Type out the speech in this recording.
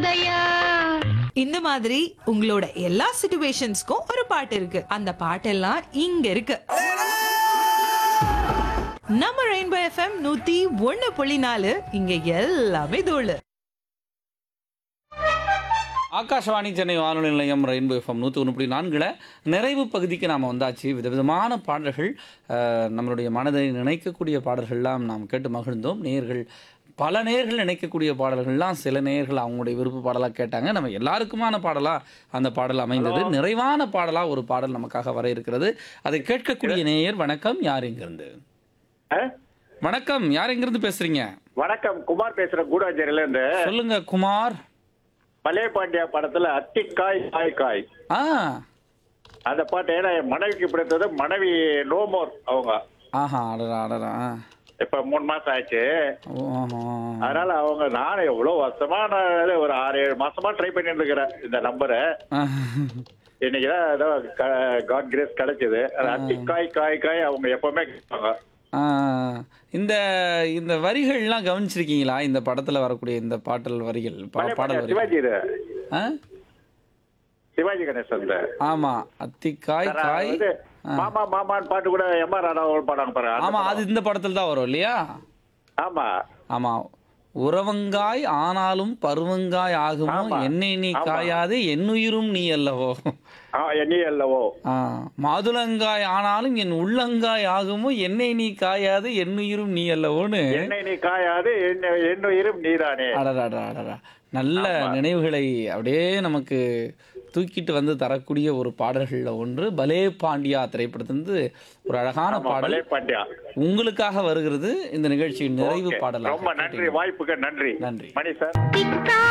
யசோதையா இந்த மாதிரி உங்களோட எல்லா சிச்சுவேஷன்ஸ்க்கும் ஒரு பாட்டு இருக்கு அந்த பாட்டெல்லாம் இங்க இருக்கு நம்ம ரெயின்போ எஃப்எம் நூத்தி ஒண்ணு புள்ளி நாலு இங்க எல்லாமே தோழு ஆகாஷவாணி சென்னை வானொலி நிலையம் ரெயின்போ எஃப்எம் நூற்றி ஒன்று புள்ளி நான்கில் நிறைவு பகுதிக்கு நாம் வந்தாச்சு விதவிதமான பாடல்கள் அஹ், நம்மளுடைய மனதை நினைக்கக்கூடிய பாடல்கள்லாம் நாம் கேட்டு மகிழ்ந்தோம் நேர்கள் பல நேர்கள் நினைக்கக்கூடிய பாடல்கள்லாம் சில நேர்கள் அவங்களுடைய விருப்ப பாடலாக கேட்டாங்க நம்ம எல்லாருக்குமான பாடலாக அந்த பாடல் அமைந்தது நிறைவான பாடலாக ஒரு பாடல் நமக்காக வர இருக்கிறது அதை கேட்கக்கூடிய நேயர் வணக்கம் யார் எங்கிருந்து ஆ? வணக்கம் யார் எங்கிருந்து பேசுறீங்க வணக்கம் குமார் பேசுறேன் கூடாச்சேரியில இருந்து சொல்லுங்க குமார் பழைய பாண்டியா படத்துல அத்திக்காய் காய் காய் ஆ அந்த பாட்டு ஏன்னா என் மனைவிக்கு பிடித்தது மனைவி நோமோர் அவங்க ஆஹா அடரா அடரா ஆ. இப்ப மூணு மாசம் ஆச்சு ஓ, ஆஹா. அதனால அவங்க நானும் எவ்வளவு வருஷமா நான் ஒரு ஆறு ஏழு மாசமா ட்ரை பண்ணிட்டு இருக்கிறேன் இந்த நம்பரை இன்னைக்குதான் ஏதோ காட் கிரேஸ் கிடைச்சது அது அத்திக்காய் காய் காய் அவங்க எப்பவுமே கேட்பாங்க ஆ, இந்த இந்த வரிகள்லாம் கவனிச்சிருக்கீங்களா இந்த படத்துல வரக்கூடிய இந்த பாட்டல் வரிகள் பா- பழைய பாடல் பாண்டியா, வரிகள் சிவாஜி இது ஆ? சிவாஜி கணேசன் இந்த. ஆமா அத்திக்காய் நான் காய் வந்து மாமா மாமான்னு பாட்டு கூட எம் ஆர் ராதா பாடாங்க பாருங்க அந்த ஆமா அது படம். இந்த படத்துல தான் வரும் இல்லையா ஆமா ஆமா உறவங்காய் ஆனாலும் பருவங்காய் ஆகுமோ ஆமா. என்னை நீ ஆமா. காயாது என்னுயிரும் நீ அல்லவோ ஆ, எண்ணி அல்லவோ ஆ, மாதுளங்காய் ஆனாலும் என் உள்ளங்காய் ஆகுமோ என்னை நீ காயாது என்னுயிரும் நீ அல்லவோன்னு என்னை நீ காயாது என்ன- என்னுயிரும் நீதானே அடடா அடடா நல்ல நினைவுகளை அப்படியே நமக்கு தூக்கிட்டு வந்து தரக்கூடிய ஒரு பாடல்களில் ஒன்று பலே பாண்டியா திரைப்படத்திலிருந்து ஒரு அழகான ஆமா, பாடல் பலே பாண்டியா உங்களுக்காக வருகிறது இந்த நிகழ்ச்சியின் நிறைவு ஓகே. பாடல் ரொம்ப நன்றி வாய்ப்புக்கு நன்றி நன்றி. மணி சார் திக்கா